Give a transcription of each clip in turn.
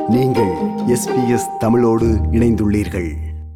நீங்கள் எஸ்பிஎஸ் தமிழோடு இணைந்துள்ளீர்கள்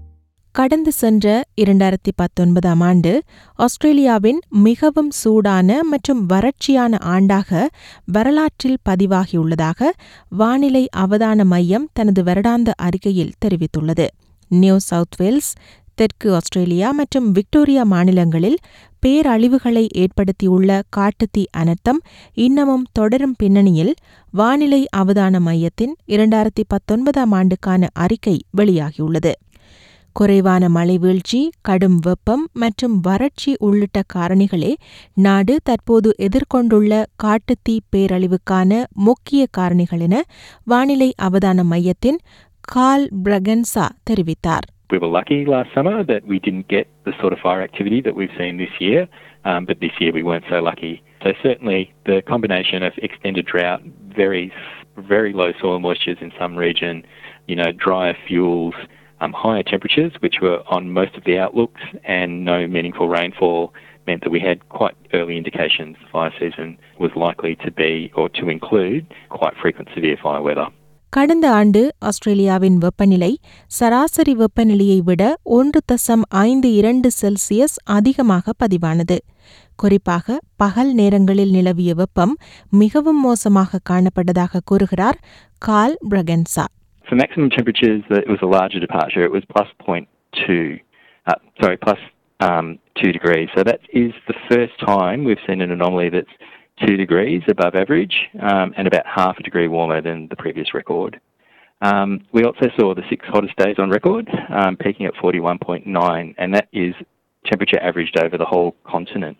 கடந்து சென்ற இரண்டாயிரத்தி பத்தொன்பதாம் ஆண்டு ஆஸ்திரேலியாவின் மிகவும் சூடான மற்றும் வறட்சியான ஆண்டாக வரலாற்றில் பதிவாகியுள்ளதாக வானிலை அவதான மையம் தனது வருடாந்த அறிக்கையில் தெரிவித்துள்ளது நியூ சவுத் வேல்ஸ் தெற்கு ஆஸ்திரேலியா மற்றும் விக்டோரியா மாநிலங்களில் பேரழிவுகளை ஏற்படுத்தியுள்ள காட்டுத்தீ அனர்த்தம் இன்னமும் தொடரும் பின்னணியில் வானிலை அவதான மையத்தின் இரண்டாயிரத்தி பத்தொன்பதாம் ஆண்டுக்கான அறிக்கை வெளியாகியுள்ளது குறைவான மழை வீழ்ச்சி கடும் வெப்பம் மற்றும் வறட்சி உள்ளிட்ட காரணிகளே நாடு தற்போது எதிர்கொண்டுள்ள காட்டுத்தீ பேரழிவுக்கான முக்கிய காரணிகள் என வானிலை அவதான மையத்தின் கால் பிரகன்சா தெரிவித்தார் We were lucky last summer that we didn't get the sort of fire activity that we've seen this year, um, but this year we weren't so lucky. So certainly the combination of extended drought, very very low soil moistures in some region, you know, drier fuels, um, higher temperatures, which were on most of the outlooks, and no meaningful rainfall meant that we had quite early indications the fire season was likely to be or to include quite frequent severe fire weather. கடந்த ஆண்டு ஆஸ்திரேலியாவின் வெப்பநிலை சராசரி வெப்பநிலையை விட ஒன்று தசம் ஐந்து இரண்டு செல்சியஸ் அதிகமாக பதிவானது குறிப்பாக பகல் நேரங்களில் நிலவிய வெப்பம் மிகவும் மோசமாக காணப்பட்டதாக கூறுகிறார் கால் Braganza For maximum temperatures, uh, it was a larger departure. It was plus 0.2, uh, sorry, plus um, 2 degrees. So that is the first time we've seen an anomaly that's 2 degrees above average um, and about half a degree warmer than the previous record. Um, we also saw the six hottest days on record, um, peaking at 41.9, and that is temperature averaged over the whole continent.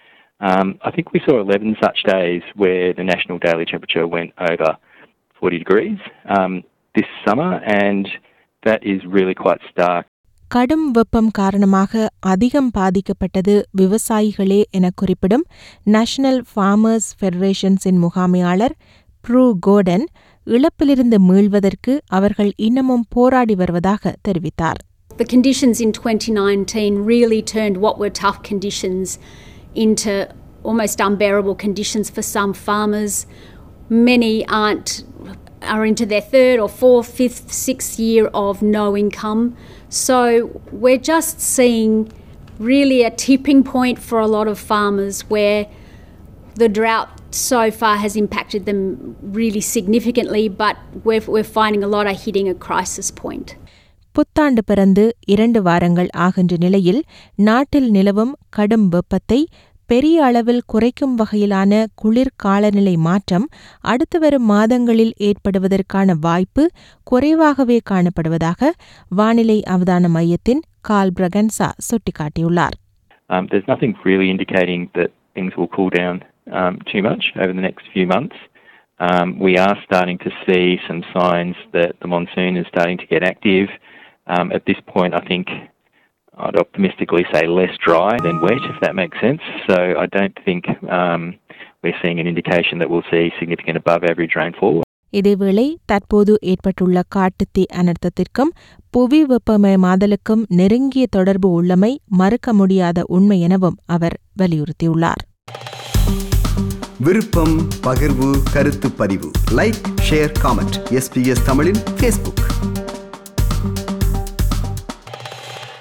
Um, I think we saw 11 such days where the national daily temperature went over 40 degrees um, this summer, and that is really quite stark. கடும் வெப்பம் காரணமாக அதிகம் பாதிக்கப்பட்டது விவசாயிகளே என குறிப்பிடும் National Farmers ஃபெடரேஷன்ஸின் முகாமையாளர் ப்ரூ கோடன் இழப்பிலிருந்து மீள்வதற்கு அவர்கள் இன்னமும் போராடி வருவதாக தெரிவித்தார் The conditions in 2019 really turned what were tough conditions into almost unbearable conditions for some farmers. Many aren't are into their third or fourth, fifth, sixth year of no income. So we're just seeing really a tipping point for a lot of farmers where the drought so far has impacted them really significantly, but we're, we're finding a lot are hitting a crisis point. புத்தாண்டு பிறந்து இரண்டு வாரங்கள் ஆகின்ற நிலையில் நாட்டில் நிலவும் கடும் வெப்பத்தை பெரிய அளவில் குறைக்கும் வகையிலான குளிர் காலநிலை மாற்றம் அடுத்து வரும் மாதங்களில் ஏற்படுவதற்கான வாய்ப்பு குறைவாகவே காணப்படுவதாக வானிலை அவதான மையத்தின் கால் பிரகன்சா சுட்டிக்காட்டியுள்ளார் Um, there's nothing really indicating that things will cool down um, too much over the next few months. Um, we are starting to see some signs that the monsoon is starting to get active. Um, at this point, I think I'd optimistically say less dry than wet, if that makes sense. So I don't think um, we're seeing an indication that we'll see significant above average rainfall. இதேவேளை தற்போது ஏற்பட்டுள்ள காட்டுத்தீ அனர்த்தத்திற்கும் புவி வெப்பமயமாதலுக்கும் நெருங்கிய தொடர்பு உள்ளமை மறுக்க முடியாத உண்மை எனவும் அவர் வலியுறுத்தியுள்ளார் விருப்பம் பகிர்வு கருத்து பதிவு லைக் ஷேர் காமெண்ட் எஸ்பிஎஸ் தமிழின் ஃபேஸ்புக்